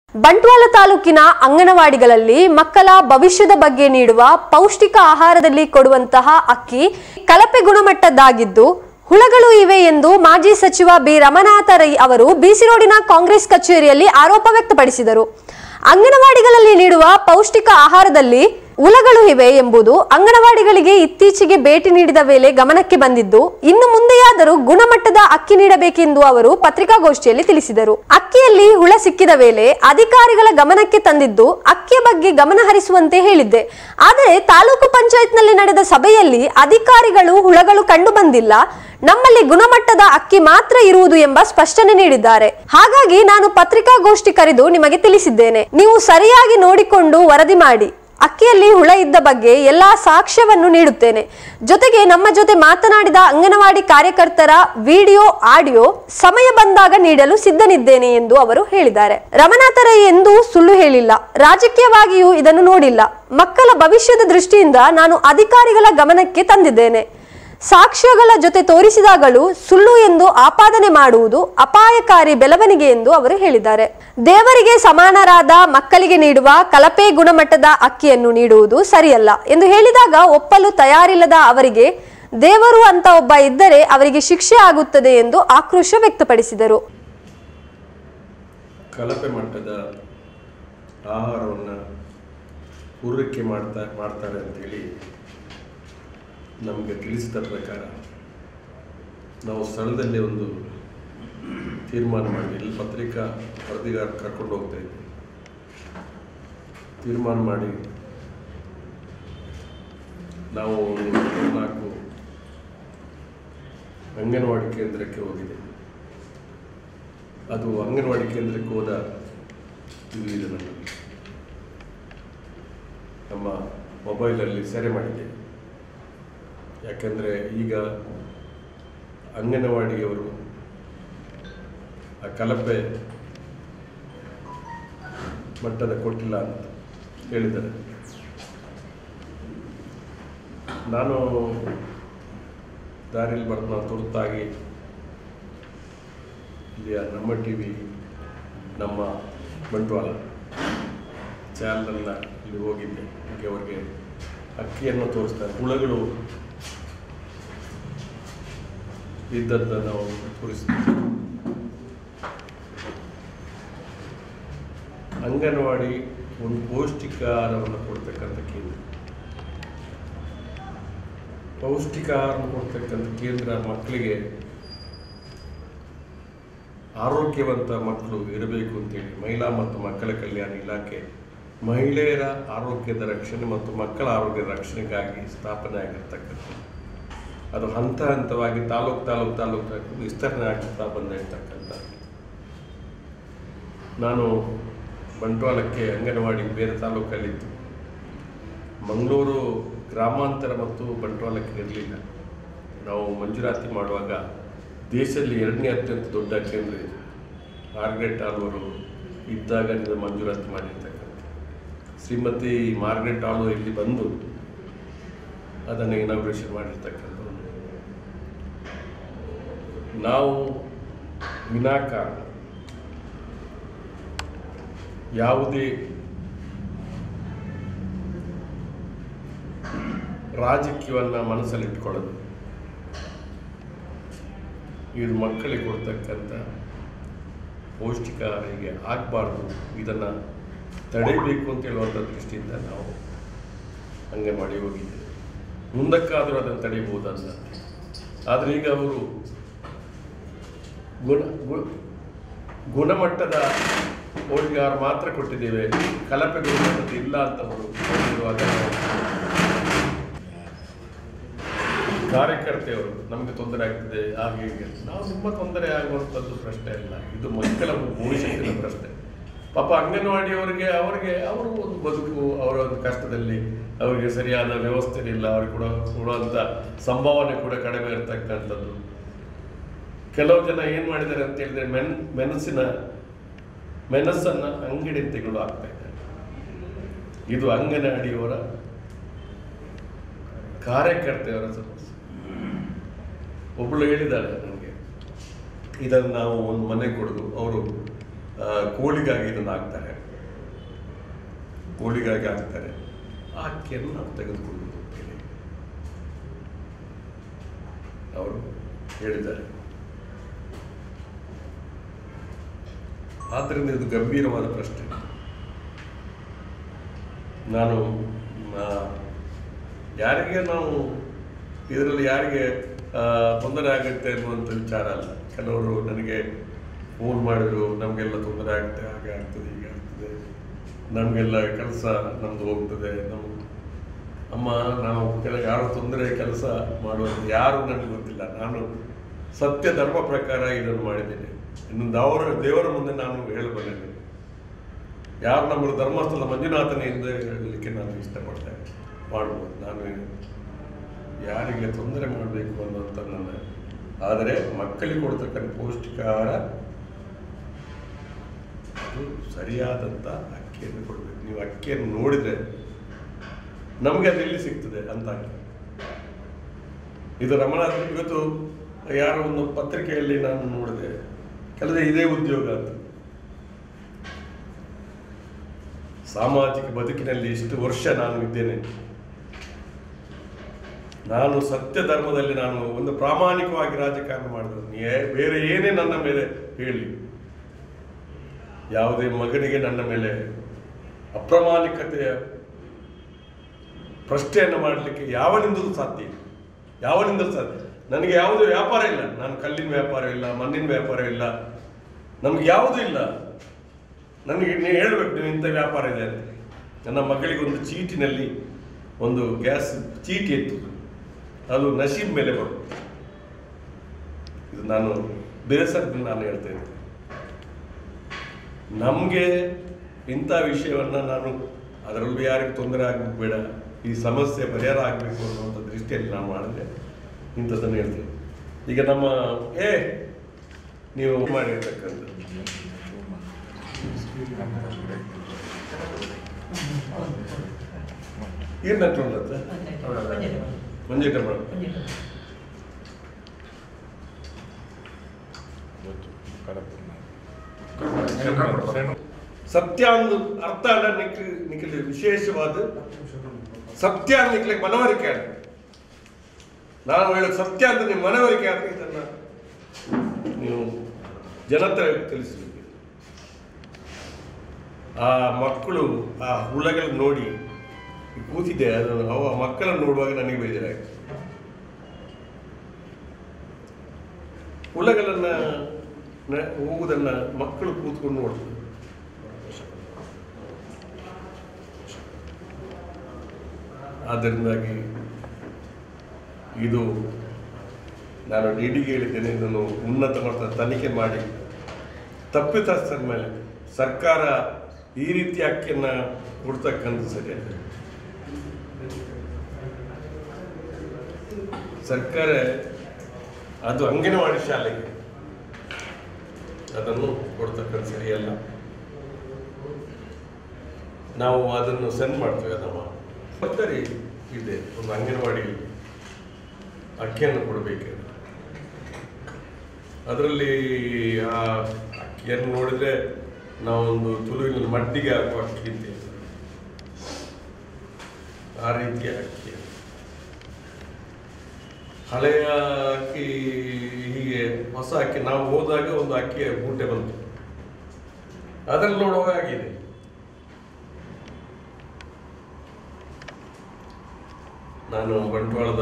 ಬಂಟ್ವಾಳ ತಾಲೂಕಿನ ಅಂಗನವಾಡಿಗಳಲ್ಲಿ ಮಕ್ಕಳ ಭವಿಷ್ಯದ ಬಗ್ಗೆ ನೀಡುವ ಪೌಷ್ಟಿಕ ಆಹಾರದಲ್ಲಿ ಕೊಡುವಂತಹ ಅಕ್ಕಿ ಕಳಪೆ ಗುಣಮಟ್ಟದ್ದಾಗಿದ್ದು ಹುಳಗಳು ಇವೆ ಎಂದು ಮಾಜಿ ಸಚಿವ ಬಿ ರಮನಾಥ ರೈ ಅವರು ಬಿಸಿ ರೋಡಿನ ಕಾಂಗ್ರೆಸ್ ಕಚೇರಿಯಲ್ಲಿ ಆರೋಪ ವ್ಯಕ್ತಪಡಿಸಿದರು ಅಂಗನವಾಡಿಗಳಲ್ಲಿ ನೀಡುವ ಪೌಷ್ಟಿಕ ಆಹಾರದಲ್ಲಿ ಹುಳಗಳು ಇವೆ ಎಂಬುದು ಅಂಗನವಾಡಿಗಳಿಗೆ ಇತ್ತೀಚೆಗೆ ಭೇಟಿ ನೀಡಿದ ವೇಳೆ ಗಮನಕ್ಕೆ ಬಂದಿದ್ದು ಇನ್ನು ಮುಂದೆಯಾದರೂ ಗುಣಮಟ್ಟದ ಅಕ್ಕಿ ನೀಡಬೇಕೆಂದು ಅವರು ಪತ್ರಿಕಾಗೋಷ್ಠಿಯಲ್ಲಿ ತಿಳಿಸಿದರು ಅಕ್ಕಿಯಲ್ಲಿ ಹುಳ ಸಿಕ್ಕಿದ ವೇಳೆ ಅಧಿಕಾರಿಗಳ ಗಮನಕ್ಕೆ ತಂದಿದ್ದು ಅಕ್ಕಿಯ ಬಗ್ಗೆ ಗಮನ ಹರಿಸುವಂತೆ ಹೇಳಿದ್ದೆ ಆದರೆ ತಾಲೂಕು ಪಂಚಾಯತ್ನಲ್ಲಿ ನಡೆದ ಸಭೆಯಲ್ಲಿ ಅಧಿಕಾರಿಗಳು ಹುಳಗಳು ಕಂಡು ಬಂದಿಲ್ಲ ನಮ್ಮಲ್ಲಿ ಗುಣಮಟ್ಟದ ಅಕ್ಕಿ ಮಾತ್ರ ಇರುವುದು ಎಂಬ ಸ್ಪಷ್ಟನೆ ನೀಡಿದ್ದಾರೆ ಹಾಗಾಗಿ ನಾನು ಪತ್ರಿಕಾಗೋಷ್ಠಿ ಕರೆದು ನಿಮಗೆ ತಿಳಿಸಿದ್ದೇನೆ ನೀವು ಸರಿಯಾಗಿ ನೋಡಿಕೊಂಡು ವರದಿ ಮಾಡಿ ಅಕ್ಕಿಯಲ್ಲಿ ಹುಳ ಇದ್ದ ಬಗ್ಗೆ ಎಲ್ಲಾ ಸಾಕ್ಷ್ಯವನ್ನು ನೀಡುತ್ತೇನೆ ಜೊತೆಗೆ ನಮ್ಮ ಜೊತೆ ಮಾತನಾಡಿದ ಅಂಗನವಾಡಿ ಕಾರ್ಯಕರ್ತರ ವಿಡಿಯೋ ಆಡಿಯೋ ಸಮಯ ಬಂದಾಗ ನೀಡಲು ಸಿದ್ಧನಿದ್ದೇನೆ ಎಂದು ಅವರು ಹೇಳಿದ್ದಾರೆ ರಮನಾಥ ರೈ ಎಂದು ಸುಳ್ಳು ಹೇಳಿಲ್ಲ ರಾಜಕೀಯವಾಗಿಯೂ ಇದನ್ನು ನೋಡಿಲ್ಲ ಮಕ್ಕಳ ಭವಿಷ್ಯದ ದೃಷ್ಟಿಯಿಂದ ನಾನು ಅಧಿಕಾರಿಗಳ ಗಮನಕ್ಕೆ ತಂದಿದ್ದೇನೆ ಸಾಕ್ಷ್ಯಗಳ ಜೊತೆ ತೋರಿಸಿದಾಗಲೂ ಸುಳ್ಳು ಎಂದು ಆಪಾದನೆ ಮಾಡುವುದು ಅಪಾಯಕಾರಿ ಬೆಳವಣಿಗೆ ಎಂದು ಅವರು ಹೇಳಿದ್ದಾರೆ ದೇವರಿಗೆ ಸಮಾನರಾದ ಮಕ್ಕಳಿಗೆ ನೀಡುವ ಕಲಪೆ ಗುಣಮಟ್ಟದ ಅಕ್ಕಿಯನ್ನು ನೀಡುವುದು ಸರಿಯಲ್ಲ ಎಂದು ಹೇಳಿದಾಗ ಒಪ್ಪಲು ತಯಾರಿಲ್ಲದ ಅವರಿಗೆ ದೇವರು ಅಂತ ಒಬ್ಬ ಇದ್ದರೆ ಅವರಿಗೆ ಶಿಕ್ಷೆ ಆಗುತ್ತದೆ ಎಂದು ಆಕ್ರೋಶ ವ್ಯಕ್ತಪಡಿಸಿದರು ಕಳಪೆ ಮಟ್ಟದ ಆಹಾರವನ್ನು ಪೂರೈಕೆ ಮಾಡ್ತಾ ಮಾಡ್ತಾರೆ ಅಂತೇಳಿ ನಮಗೆ ತಿಳಿಸಿದ ಪ್ರಕಾರ ನಾವು ಸ್ಥಳದಲ್ಲೇ ಒಂದು ತೀರ್ಮಾನ ಮಾಡಿ ಇಲ್ಲಿ ಪತ್ರಿಕಾ ವರದಿಗಾರ ಕರ್ಕೊಂಡು ಹೋಗ್ತಾ ಇದ್ವಿ ತೀರ್ಮಾನ ಮಾಡಿ ನಾವು ಒಂದು ನಾಲ್ಕು ಅಂಗನವಾಡಿ ಕೇಂದ್ರಕ್ಕೆ ಹೋಗಿದೆ ಅದು ಅಂಗನವಾಡಿ ಕೇಂದ್ರಕ್ಕೆ ಹೋದ ಇದು ಇದೆ ನಮ್ಮಲ್ಲಿ ನಮ್ಮ ಮೊಬೈಲಲ್ಲಿ ಸೆರೆ ಮಾಡಿದೆ ಯಾಕೆಂದರೆ ಈಗ ಅಂಗನವಾಡಿಯವರು ಆ ಕಲಪೆ ಮಟ್ಟದ ಕೊಟ್ಟಿಲ್ಲ ಅಂತ ಹೇಳಿದ್ದಾರೆ ನಾನು ದಾರಿಯಲ್ಲಿ ಬರ್ದು ನಾನು ತುರ್ತಾಗಿ ಇಲ್ಲಿಯ ನಮ್ಮ ಟಿ ವಿ ನಮ್ಮ ಬಂಟ್ವಾಳ ಚಾನಲ್ನ ಇಲ್ಲಿ ಹೋಗಿದ್ದೆ ಹೀಗೆ ಅವ್ರಿಗೆ ಅಕ್ಕಿಯನ್ನು ತೋರಿಸ್ತಾರೆ ಹುಳಗಳು ಇದ್ದದ್ದನ್ನು ನಾವು ತೋರಿಸ್ತೀವಿ ಅಂಗನವಾಡಿ ಒಂದು ಪೌಷ್ಟಿಕ ಆಹಾರವನ್ನು ಕೊಡ್ತಕ್ಕಂಥ ಕೇಂದ್ರ ಪೌಷ್ಟಿಕ ಆಹಾರ ಕೊಡ್ತಕ್ಕಂಥ ಕೇಂದ್ರ ಮಕ್ಕಳಿಗೆ ಆರೋಗ್ಯವಂತ ಮಕ್ಕಳು ಇರಬೇಕು ಅಂತೇಳಿ ಮಹಿಳಾ ಮತ್ತು ಮಕ್ಕಳ ಕಲ್ಯಾಣ ಇಲಾಖೆ ಮಹಿಳೆಯರ ಆರೋಗ್ಯದ ರಕ್ಷಣೆ ಮತ್ತು ಮಕ್ಕಳ ಆರೋಗ್ಯದ ರಕ್ಷಣೆಗಾಗಿ ಸ್ಥಾಪನೆ ಆಗಿರ್ತಕ್ಕಂಥದ್ದು ಅದು ಹಂತ ಹಂತವಾಗಿ ತಾಲೂಕು ತಾಲೂಕು ತಾಲೂಕು ವಿಸ್ತರಣೆ ಆಗ್ತಾ ಬಂದಿರ್ತಕ್ಕಂಥ ನಾನು ಬಂಟ್ವಾಳಕ್ಕೆ ಅಂಗನವಾಡಿ ಬೇರೆ ತಾಲೂಕಲ್ಲಿತ್ತು ಮಂಗಳೂರು ಗ್ರಾಮಾಂತರ ಮತ್ತು ಬಂಟ್ವಾಳಕ್ಕೆ ಇರಲಿಲ್ಲ ನಾವು ಮಂಜೂರಾತಿ ಮಾಡುವಾಗ ದೇಶದಲ್ಲಿ ಎರಡನೇ ಅತ್ಯಂತ ದೊಡ್ಡ ಕೇಂದ್ರ ಇದು ಮಾರ್ಗ್ರೆಟ್ ಆಳ್ವರು ಇದ್ದಾಗ ಇದು ಮಂಜೂರಾತಿ ಮಾಡಿರ್ತಕ್ಕಂಥ ಶ್ರೀಮತಿ ಮಾರ್ಗ್ರೆಟ್ ಆಳ್ವ ಇಲ್ಲಿ ಬಂದು ಅದನ್ನು ಇನಾಗ್ರೇಷನ್ ಮಾಡಿರ್ತಕ್ಕಂಥದ್ದು ನಾವು ವಿನಾಕಾರಣ ಯಾವುದೇ ರಾಜಕೀಯವನ್ನು ಮನಸ್ಸಲ್ಲಿಟ್ಕೊಳ್ಳೋದು ಇದು ಮಕ್ಕಳಿಗೆ ಕೊಡ್ತಕ್ಕಂಥ ಪೌಷ್ಟಿಕ ಹೀಗೆ ಆಗಬಾರ್ದು ಇದನ್ನು ತಡೆಯಬೇಕು ಅಂತ ಹೇಳುವಂಥ ದೃಷ್ಟಿಯಿಂದ ನಾವು ಅಂಗನವಾಡಿ ಹೋಗಿದ್ದೇವೆ ಮುಂದಕ್ಕಾದರೂ ಅದನ್ನು ತಡೆಯಬಹುದಂತ ಆದರೆ ಈಗ ಅವರು ಗುಣ ಗು- ಗುಣಮಟ್ಟದ ಪೌಷ್ಟಿಕಾಹಾರ ಮಾತ್ರ ಕೊಟ್ಟಿದ್ದೇವೆ ಕಲಪೆ ಗುಣಮಟ್ಟದ ಇಲ್ಲ ಅಂತ ಅವರು ಹೇಳಿರುವಾಗ ನಾವು ಕಾರ್ಯಕರ್ತೆಯವರು ನಮಗೆ ತೊಂದರೆ ಆಗ್ತದೆ ಹಾಗೆ ಹೀಗೆ ನಾವು ನಿಮ್ಮ ತೊಂದರೆ ಆಗುವಂಥದ್ದು ಪ್ರಶ್ನೆ ಇಲ್ಲ ಇದು ಮಕ್ಕಳ ಭವಿಷ್ಯತ್ತಿನ ಪ್ರಶ್ನೆ ಪಾಪ ಅಂಗನವಾಡಿಯವರಿಗೆ ಅವರಿಗೆ ಅವರು ಒಂದು ಬದುಕು ಅವರ ಒಂದು ಕಷ್ಟದಲ್ಲಿ ಅವರಿಗೆ ಸರಿಯಾದ ವ್ಯವಸ್ಥೆ ಇಲ್ಲ ಅವ್ರಿಗೆ ಕೂಡ ಕೊಡುವಂಥ ಸಂಭಾವನೆ ಕೂಡ ಕಡಿಮೆ ಇರ್ತಕ್ಕಂಥದ್ದು ಕೆಲವು ಜನ ಏನು ಮಾಡಿದ್ದಾರೆ ಅಂತ ಹೇಳಿದ್ರೆ ಮೆನ್ ಮೆಣಸಿನ ಮೆಣಸನ್ನು ಅಂಗಡಿ ತೆಗೆದು ಆಗ್ತಾ ಇದ್ದಾರೆ ಇದು ಅಂಗನವಾಡಿಯವರ ಕಾರ್ಯಕರ್ತೆಯವರ ಸಮಸ್ಯೆ ಒಬ್ಬಳು ಹೇಳಿದ್ದಾಳೆ ನನಗೆ ಇದನ್ನು ನಾವು ಒಂದು ಮನೆ ಕೊಡೋದು ಅವರು ಆ, ಕೋಳಿಗಾಗಿ ಇದನ್ನು ಹಾಕ್ತಾರೆ ಕೋಳಿಗಾಗಿ ಹಾಕ್ತಾರೆ ಆ ಅಕ್ಕಿಯನ್ನು ನಾವು ತೆಗೆದುಕೊಳ್ಳುವುದು ಬೆಲೆ ಅವರು ಹೇಳಿದ್ದಾರೆ ಆದ್ದರಿಂದ ಇದು ಗಂಭೀರವಾದ ಪ್ರಶ್ನೆ ನಾನು ಆ, ಯಾರಿಗೆ ನಾವು ಇದರಲ್ಲಿ ಯಾರಿಗೆ ಆ, ತೊಂದರೆ ಆಗುತ್ತೆ ಅನ್ನುವಂಥ ವಿಚಾರ ಅಲ್ಲ ಕೆಲವರು ನನಗೆ ಫೋನ್ ಮಾಡಿದ್ರು ನಮಗೆಲ್ಲ ತೊಂದರೆ ಆಗುತ್ತೆ ಹಾಗೆ ಆಗ್ತದೆ ಹೀಗೆ ಆಗ್ತದೆ ನಮಗೆಲ್ಲ ಕೆಲಸ ನಮ್ದು ಹೋಗ್ತದೆ ನಾವು ಅಮ್ಮ ನಾವು ಕೆಲ ಯಾರು ತೊಂದರೆ ಕೆಲಸ ಮಾಡುವುದು ಯಾರು ನನಗೆ ಗೊತ್ತಿಲ್ಲ ನಾನು ಸತ್ಯ ಧರ್ಮ ಪ್ರಕಾರ ಇದನ್ನು ಮಾಡಿದ್ದೇನೆ ಇನ್ನು ಅವರ ದೇವರ ಮುಂದೆ ನಾನು ಹೇಳಬಲ್ಲೆನೆ ಯಾರು ನಮ್ಮ ಧರ್ಮಸ್ಥಳ ಮಂಜುನಾಥನಿಂದ ಹೇಳಲಿಕ್ಕೆ ನಾನು ಇಷ್ಟಪಡ್ತೇನೆ ಮಾಡ್ಬೋದು ನಾನು ಯಾರಿಗೆ ತೊಂದರೆ ಮಾಡಬೇಕು ಅನ್ನೋಂಥ ನನ್ನ ಆದರೆ ಮಕ್ಕಳಿಗೆ ಕೊಡ್ತಕ್ಕಂಥ ಪೌಷ್ಟಿಕ ಆಹಾರ ಅದು ಸರಿಯಾದಂಥ ಅಕ್ಕಿಯನ್ನು ಕೊಡಬೇಕು ನೀವು ಅಕ್ಕಿಯನ್ನು ನೋಡಿದರೆ ನಮಗೆ ಅದು ಎಲ್ಲಿ ಸಿಗ್ತದೆ ಅಂತ ಅಕ್ಕಿ. ಇದು ರಮಣಾಥ ಇವತ್ತು ಯಾರೋ ಒಂದು ಪತ್ರಿಕೆಯಲ್ಲಿ ನಾನು ನೋಡಿದೆ ಕೆಲವೇ ಇದೇ ಉದ್ಯೋಗ ಅಂತ ಸಾಮಾಜಿಕ ಬದುಕಿನಲ್ಲಿ ಇಷ್ಟು ವರ್ಷ ನಾನು ಇದ್ದೇನೆ ನಾನು ಸತ್ಯ ಧರ್ಮದಲ್ಲಿ ನಾನು ಒಂದು ಪ್ರಾಮಾಣಿಕವಾಗಿ ರಾಜಕಾರಣ ಮಾಡಿದ್ರು ಏ- ಬೇರೆ ಏನೇ ನನ್ನ ಮೇಲೆ ಹೇಳಿ ಯಾವುದೇ ಮಗನಿಗೆ ನನ್ನ ಮೇಲೆ ಅಪ್ರಾಮಾಣಿಕತೆಯ ಪ್ರಶ್ನೆಯನ್ನು ಮಾಡಲಿಕ್ಕೆ ಯಾವನಿಂದಲೂ ಸಾಧ್ಯ ಇಲ್ಲ ಯಾವನಿಂದಲೂ ಸಾಧ್ಯ ನನಗೆ ಯಾವುದೇ ವ್ಯಾಪಾರ ಇಲ್ಲ ನಾನು ಕಲ್ಲಿನ ವ್ಯಾಪಾರ ಇಲ್ಲ ಮಣ್ಣಿನ ವ್ಯಾಪಾರ ಇಲ್ಲ ನಮ್ಗೆ ಯಾವುದೂ ಇಲ್ಲ ನನಗೆ ನೀವು ಹೇಳಬೇಕು ನೀವು ಇಂಥ ವ್ಯಾಪಾರ ಇದೆ ಅಂತ ನನ್ನ ಮಗಳಿಗೆ ಒಂದು ಚೀಟಿನಲ್ಲಿ ಒಂದು ಗ್ಯಾಸ್ ಚೀಟಿ ಇತ್ತು ಅದು ನಶೀಬ್ ಮೇಲೆ ಬರುತ್ತೆ ಇದು ನಾನು ಬೇಸರದಿಂದ ನಾನು ಹೇಳ್ತಾ ಇದ್ದೀನಿ ನಮಗೆ ಇಂಥ ವಿಷಯವನ್ನು ನಾನು ಅದರಲ್ಲೂ ಯಾರಿಗೆ ತೊಂದರೆ ಆಗಬೇಕು ಬೇಡ ಈ ಸಮಸ್ಯೆ ಪರಿಹಾರ ಆಗಬೇಕು ಅನ್ನುವಂಥ ದೃಷ್ಟಿಯಲ್ಲಿ ನಾನು ಮಾಡಿದೆ ಇಂಥದ್ದನ್ನು ಹೇಳ್ತೇನೆ ಈಗ ನಮ್ಮ ಏ ನೀವು ಮಾಡಿರ್ತಕ್ಕಂಥದ್ದು ಏನು ನಟ್ಕೊಂಡತ್ತ ಮಂಜೆ ಟಮಟ ಸತ್ಯ ಒಂದು ಅರ್ಥ ಅಲ್ಲ ನಿಖಿ ನಿಖಿಲ್ ವಿಶೇಷವಾದ ಸತ್ಯ ಅಂತ ನಿಖಿಲಿಗೆ ಮನವರಿಕೆ ಆಗ ನಾನು ಹೇಳೋದು ಸತ್ಯ ಅಂತ ನಿಮ್ಮ ಮನವರಿಕೆ ಆಗ ಇದನ್ನ ನೀವು ಜನತೆ ತಿಳಿಸಬೇಕು ಆ ಮಕ್ಕಳು ಆ ಹುಳಗಳನ್ನು ನೋಡಿ ಕೂತಿದ್ದೆ ಅದು ಅವ ಮಕ್ಕಳನ್ನು ನೋಡುವಾಗ ನನಗೆ ಬೇಜಾರಾಯಿತು ಹುಳಗಳನ್ನ ನ- ಹೋಗುವುದನ್ನ ಮಕ್ಕಳು ಕೂತ್ಕೊಂಡು ನೋಡ್ತಾರೆ ಆದ್ದರಿಂದಾಗಿ ಇದು ನಾನು ಡಿಡಿಗೆ ಹೇಳಿದ್ದೇನೆ ಇದನ್ನು ಉನ್ನತ ಮಟ್ಟದ ತನಿಖೆ ಮಾಡಿ ತಪ್ಪಿತಸ್ಥರ ಮೇಲೆ ಸರ್ಕಾರ ಈ ರೀತಿ ಅಕ್ಕಿಯನ್ನು ಕೊಡ್ತಕ್ಕಂಥ ಸರಿಯಾದ ಸರ್ಕಾರ ಅದು ಅಂಗನವಾಡಿ ಶಾಲೆಗೆ ಅದನ್ನು ಕೊಡ್ತಕ್ಕಂಥ ಸರಿಯಲ್ಲ ನಾವು ಅದನ್ನು ಸೆಂಡ್ ಮಾಡ್ತೇವೆ ನಮ್ಮ ಪತ್ತರಿ ಇದೆ ಒಂದು ಅಂಗನವಾಡಿ ಅಕ್ಕಿಯನ್ನು ಕೊಡಬೇಕು ಅದರಲ್ಲಿ ಆ ಅಕ್ಕಿಯನ್ನು ನೋಡಿದ್ರೆ ನಾವೊಂದು ತುಳುವಿನಲ್ಲಿ ಮಡ್ಡಿಗೆ ಹಾಕುವ ಅಕ್ಕಿ ಇದೆ ಆ ರೀತಿಯ ಅಕ್ಕಿ ಹಳೆಯ ಅಕ್ಕಿ ಹೀಗೆ ಹೊಸ ಅಕ್ಕಿ ನಾವು ಹೋದಾಗ ಒಂದು ಅಕ್ಕಿಯ ಮೂಟೆ ಬಂತು ಅದರಲ್ಲಿ ನೋಡುವಾಗ ಆಗಿದೆ ನಾನು ಬಂಟ್ವಾಳದ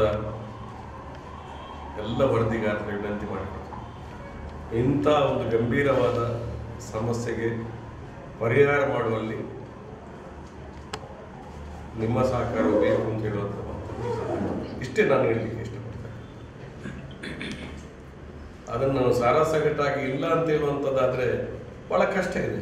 ಎಲ್ಲ ವರದಿಗಾರರಿಗೆ ವಿನಂತಿ ಮಾಡಿಕೊಡ್ತೇನೆ ಇಂಥ ಒಂದು ಗಂಭೀರವಾದ ಸಮಸ್ಯೆಗೆ ಪರಿಹಾರ ಮಾಡುವಲ್ಲಿ ನಿಮ್ಮ ಸಹಕಾರವು ಬೇಕು ಅಂತ ಹೇಳುವಂಥ ಮಾತು. ಇಷ್ಟೇ ನಾನು ಹೇಳಲಿಕ್ಕೆ ಇಷ್ಟಪಡ್ತೇನೆ ಅದನ್ನು ಸಾರಾಸಗಟಾಗಿ ಇಲ್ಲ ಅಂತ ಹೇಳುವಂಥದ್ದಾದ್ರೆ ಬಹಳ ಕಷ್ಟ ಇದೆ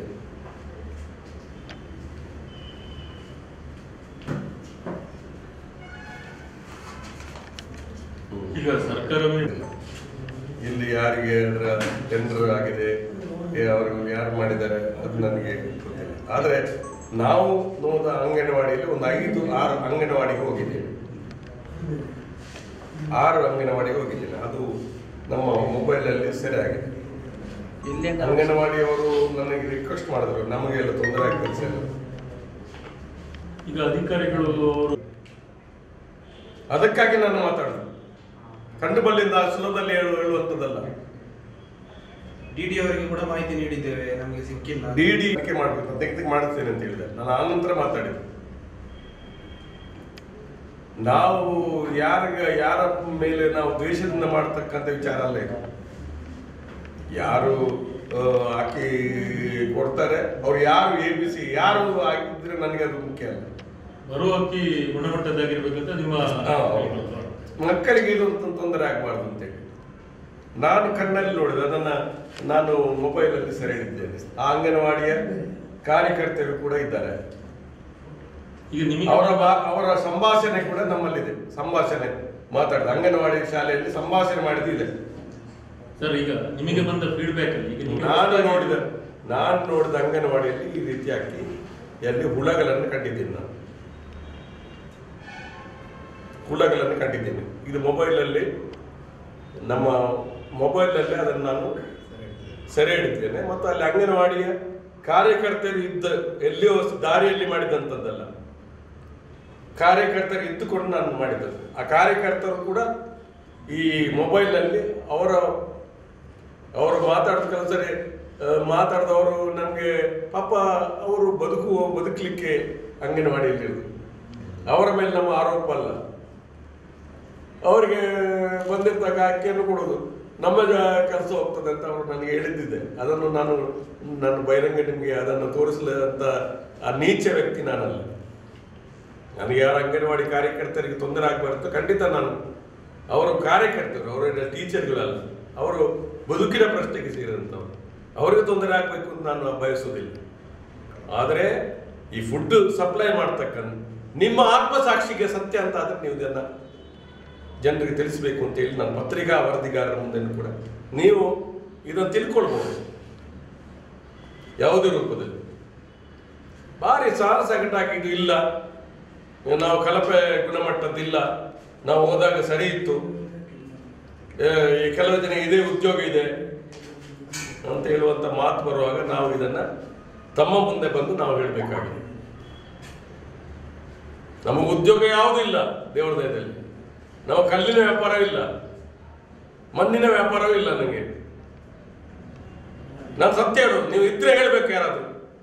ಈಗ ಸರ್ಕಾರವೇ ಇಲ್ಲಿ ಯಾರಿಗೆ ಅದರ ಟೆಂಡರ್ ಆಗಿದೆ ಏ, ಅವರು ಯಾರು ಮಾಡಿದ್ದಾರೆ ಅದು ನನಗೆ ಗೊತ್ತಿಲ್ಲ ಆದರೆ ನಾವು ನೋದ ಅಂಗನವಾಡಿಯಲ್ಲಿ ಒಂದು ಐದು ಆರು ಅಂಗನವಾಡಿಗೆ ಹೋಗಿದ್ದೇವೆ ಆರು ಅಂಗನವಾಡಿಗೆ ಹೋಗಿದ್ದೇನೆ ಅದು ನಮ್ಮ ಮೊಬೈಲಲ್ಲಿ ಸೆರೆ ಆಗಿದೆ ಎಲ್ಲಿ ಅಂತ ಅಂಗನವಾಡಿಯವರು ನನಗೆ ರಿಕ್ವೆಸ್ಟ್ ಮಾಡಿದ್ರು ನಮಗೆಲ್ಲ ತೊಂದರೆ ಆಗ್ತದೆ ಸರ್ ಈಗ ಅಧಿಕಾರಿಗಳು ಅವರು ಅದಕ್ಕಾಗಿ ನಾನು ಮಾತಾಡುದು ಕಂಡು ಬಲ್ಲಿಂದ ಸುಲಭದಲ್ಲಿ ಹೇಳು ಹೇಳುವಂಥದ್ದಲ್ಲ ಡಿ ಡಿ ಅವರಿಗೆ ಕೂಡ ಮಾಹಿತಿ ನೀಡಿದ್ದೇವೆ ನಮಗೆ ಸಿಕ್ಕಿಲ್ಲ ಡಿ ಡಿ ಮಾಡಬೇಕು ತೆಗೆದು ಮಾಡುತ್ತೇನೆ ಅಂತ ಹೇಳಿದೆ ನಾನು ಆ ನಂತರ ಮಾತಾಡಿದೆ ನಾವು ಯಾರಿಗ ಯಾರ ಮೇಲೆ ನಾವು ದ್ವೇಷದಿಂದ ಮಾಡ್ತಕ್ಕಂಥ ವಿಚಾರ ಅಲ್ಲ ಇದು ಯಾರು ಆ, ಹಾಕಿ ಕೊಡ್ತಾರೆ ಅವ್ರು ಯಾರು ಎ ಬಿ ಸಿ ಯಾರು ಹಾಕಿದ್ರೆ ನನಗೆ ಅದು ಮುಖ್ಯ ಅಲ್ಲ ಬರುವ ಅಕ್ಕಿ ಗುಣಮಟ್ಟದ್ದಾಗಿರ್ಬೇಕಂತ ನಿಮ್ಮ ಹಾ, ಹೌದು. ಮಕ್ಕಳಿಗೆ ಇದು ಒಂದು ತೊಂದರೆ ಆಗಬಾರ್ದು ಅಂತೇಳಿ ನಾನು ಕಣ್ಣಲ್ಲಿ ನೋಡಿದೆ ಅದನ್ನ ನಾನು ಮೊಬೈಲಲ್ಲಿ ಸೆರೆ ಹಿಡಿದ್ದೇನೆ ಆ ಅಂಗನವಾಡಿಯ ಕಾರ್ಯಕರ್ತರು ಕೂಡ ಇದ್ದಾರೆ ಈಗ ನಿಮಗೆ ಅವರ ಬಾ- ಅವರ ಸಂಭಾಷಣೆ ಕೂಡ ನಮ್ಮಲ್ಲಿದೆ ಸಂಭಾಷಣೆ ಮಾತಾಡಿದ ಅಂಗನವಾಡಿ ಶಾಲೆಯಲ್ಲಿ ಸಂಭಾಷಣೆ ಮಾಡಿದಿದೆ ಸರ್ ಈಗ ನಿಮಗೆ ಬಂದ ಫೀಡ್ಬ್ಯಾಕ್ ಅಲ್ಲಿ ಈಗ ನೀವು ನಾನು ನೋಡಿದ ನಾನು ನೋಡಿದ ಅಂಗನವಾಡಿಯಲ್ಲಿ ಈ ರೀತಿ ಅಕ್ಕಿ ಎಲ್ಲಿ ಹುಳಗಳನ್ನು ಕಂಡಿದ್ದೀನಿ ನಾನು ಹುಳಗಳನ್ನು ಕಂಡಿದ್ದೀನಿ ಇದು ಮೊಬೈಲಲ್ಲಿ ನಮ್ಮ ಮೊಬೈಲಲ್ಲಿ ಅದನ್ನು ನಾನು ಸೆರೆ ಹಿಡಿದ್ದೇನೆ ಮತ್ತು ಅಲ್ಲಿ ಅಂಗನವಾಡಿಯ ಕಾರ್ಯಕರ್ತರು ಇದ್ದ ಎಲ್ಲಿಯೋ ದಾರಿಯಲ್ಲಿ ಮಾಡಿದಂಥದ್ದಲ್ಲ ಕಾರ್ಯಕರ್ತರು ಇದ್ದುಕೊಂಡು ನಾನು ಮಾಡಿದ್ದದು ಆ ಕಾರ್ಯಕರ್ತರು ಕೂಡ ಈ ಮೊಬೈಲಲ್ಲಿ ಅವರ ಅವರು ಮಾತಾಡಿದ ಕೆಲಸರಿ ಮಾತಾಡಿದವರು ನಮಗೆ ಪಾಪ ಅವರು ಬದುಕುವ ಬದುಕಲಿಕ್ಕೆ ಅಂಗನವಾಡಿಯಲ್ಲಿ ಅವರ ಮೇಲೆ ನಮ್ಮ ಆರೋಪ ಅಲ್ಲ ಅವರಿಗೆ ಬಂದಿರ್ತಕ್ಕ ಅಕ್ಕಿಯನ್ನು ಕೊಡೋದು ನಮ್ಮ ಕೆಲಸ ಹೋಗ್ತದೆ ಅಂತ ಅವರು ನನಗೆ ಹೇಳಿದ್ದಿದೆ ಅದನ್ನು ನಾನು ನನ್ನ ಬಹಿರಂಗ ನಿಮಗೆ ಅದನ್ನು ತೋರಿಸಲಂತ ಆ ನೀಚ ವ್ಯಕ್ತಿ ನಾನಲ್ಲ ನನಗೆ ಯಾರ ಅಂಗನವಾಡಿ ಕಾರ್ಯಕರ್ತರಿಗೆ ತೊಂದರೆ ಆಗಬಾರ್ದು ಖಂಡಿತ ನಾನು ಅವರು ಕಾರ್ಯಕರ್ತರು ಅವರ ಟೀಚರ್ಗಳಲ್ಲ ಅವರು ಬದುಕಿನ ಪ್ರಶ್ನೆಗೆ ಸೇರಿದಂಥವ್ರು ಅವರಿಗೆ ತೊಂದರೆ ಆಗಬೇಕು ಅಂತ ನಾನು ಬಯಸುವುದಿಲ್ಲ ಆದರೆ ಈ ಫುಡ್ ಸಪ್ಲೈ ಮಾಡ್ತಕ್ಕಂಥ ನಿಮ್ಮ ಆತ್ಮಸಾಕ್ಷಿಗೆ ಸತ್ಯ ಅಂತ ಆದ್ರೆ ನೀವು ಇದನ್ನ ಜನರಿಗೆ ತಿಳಿಸಬೇಕು ಅಂತ ಹೇಳಿ ನಾನು ಪತ್ರಿಕಾ ವರದಿಗಾರರ ಮುಂದೆ ಕೂಡ ನೀವು ಇದನ್ನು ತಿಳ್ಕೊಳ್ಬಹುದು ಯಾವುದೇ ರೂಪದಲ್ಲಿ ಭಾರಿ ಸಾಲ ಸಗಟಾಗಿ ಇದು ಇಲ್ಲ ನಾವು ಕಲಪೆ ಗುಣಮಟ್ಟದ್ದಿಲ್ಲ ನಾವು ಹೋದಾಗ ಸರಿ ಇತ್ತು ಆ, ಈ ಕೆಲವು ಜನ ಇದೇ ಉದ್ಯೋಗ ಇದೆ ಅಂತ ಹೇಳುವಂತ ಮಾತು ಬರುವಾಗ ನಾವು ಇದನ್ನ ತಮ್ಮ ಮುಂದೆ ಬಂದು ನಾವು ಹೇಳಬೇಕಾಗಿದೆ ನಮಗೆ ಉದ್ಯೋಗ ಯಾವುದೂ ಇಲ್ಲ ದೇವರ ದಯದಲ್ಲಿ ನಾವು ಕಲ್ಲಿನ ವ್ಯಾಪಾರವಿಲ್ಲ ಮಣ್ಣಿನ ವ್ಯಾಪಾರವೂ ಇಲ್ಲ ನನಗೆ ನಾನು ಸತ್ಯ ಹೇಳೋದು ನೀವು ಇದ್ರೆ ಹೇಳ್ಬೇಕು ಯಾರಾದ್ರು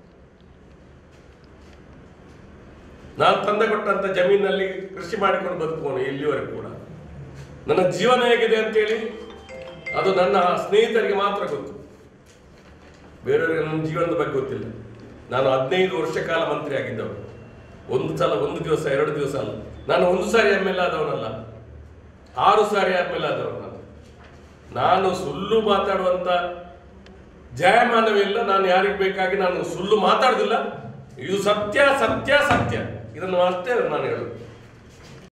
ನಾನು ತಂದೆ ಕೊಟ್ಟಂತ ಜಮೀನಲ್ಲಿ ಕೃಷಿ ಮಾಡಿಕೊಂಡು ಬದುಕುವನು ಇಲ್ಲಿವರೆಗೂ ಕೂಡ ನನ್ನ ಜೀವನ ಹೇಗಿದೆ ಅಂತೇಳಿ ಅದು ನನ್ನ ಸ್ನೇಹಿತರಿಗೆ ಮಾತ್ರ ಗೊತ್ತು ಬೇರೆಯವರಿಗೆ ನನ್ನ ಜೀವನದ ಬಗ್ಗೆ ಗೊತ್ತಿಲ್ಲ ನಾನು ಹದಿನೈದು ವರ್ಷ ಕಾಲ ಮಂತ್ರಿ ಆಗಿದ್ದವನು ಒಂದು ಸಲ ಒಂದು ದಿವಸ ಎರಡು ದಿವಸ ಅಲ್ಲ ನಾನು ಒಂದು ಸಾರಿ ಎಮ್ ಎಲ್ ಆದವನಲ್ಲ ಆರು ಸಾರಿ ಎಮ್ ಎಲ್ ಆದವನು ನಾನು ನಾನು ಸುಳ್ಳು ಮಾತಾಡುವಂತ ಜಾಯಮಾನವಿಲ್ಲ ನಾನು ಯಾರಿಗೆ ಬೇಕಾಗಿ ನಾನು ಸುಳ್ಳು ಮಾತಾಡುದಿಲ್ಲ ಇದು ಸತ್ಯ ಸತ್ಯ ಸತ್ಯ ಇದನ್ನು ಅಷ್ಟೇ ನಾನು ಹೇಳುದು